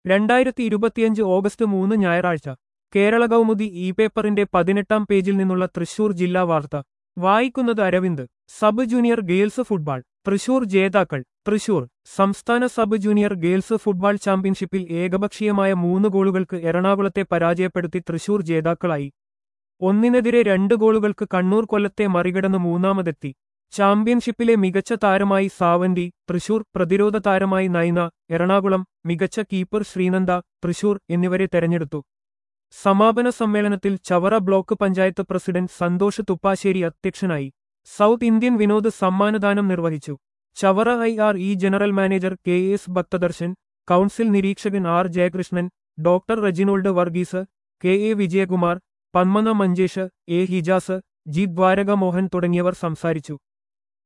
രണ്ടായിരത്തി ഇരുപത്തിയഞ്ച് ഓഗസ്റ്റ് മൂന്ന് ഞായറാഴ്ച കേരള കൗമുദി ഇ പേപ്പറിന്റെ പതിനെട്ടാം പേജിൽ നിന്നുള്ള തൃശൂർ ജില്ലാ വാർത്ത വായിക്കുന്നത് Aravind sub junior girls football Thrissur ജേതാക്കൾ തൃശൂർ സംസ്ഥാന സബ് ജൂനിയർ ഗേൾസ് ഫുട്ബോൾ ചാമ്പ്യൻഷിപ്പിൽ ഏകപക്ഷീയമായ മൂന്ന് ഗോളുകൾക്ക് എറണാകുളത്തെ പരാജയപ്പെടുത്തി തൃശൂർ ജേതാക്കളായി ഒന്നിനെതിരെ രണ്ട് ഗോളുകൾക്ക് കണ്ണൂർ കൊല്ലത്തെ മറികടന്ന് മൂന്നാമതെത്തി ചാമ്പ്യൻഷിപ്പിലെ മികച്ച താരമായി സാവന്തി തൃശൂർ പ്രതിരോധ താരമായി നൈന എറണാകുളം മികച്ച കീപ്പർ ശ്രീനന്ദ തൃശൂർ എന്നിവരെ തെരഞ്ഞെടുത്തു സമാപന സമ്മേളനത്തിൽ ചവറ ബ്ലോക്ക് പഞ്ചായത്ത് പ്രസിഡന്റ് സന്തോഷ് തുപ്പാശ്ശേരി അധ്യക്ഷനായി സൗത്ത് ഇന്ത്യൻ വിനോദ് സമ്മാനദാനം നിർവഹിച്ചു Chavara I R E general manager K S Bhakthadarshan council നിരീക്ഷകൻ R Jayakrishnan doctor Reginald Varghese K A Vijayakumar Panmana Manjesh A Hijas G Dwaraka Mohan തുടങ്ങിയവർ സംസാരിച്ചു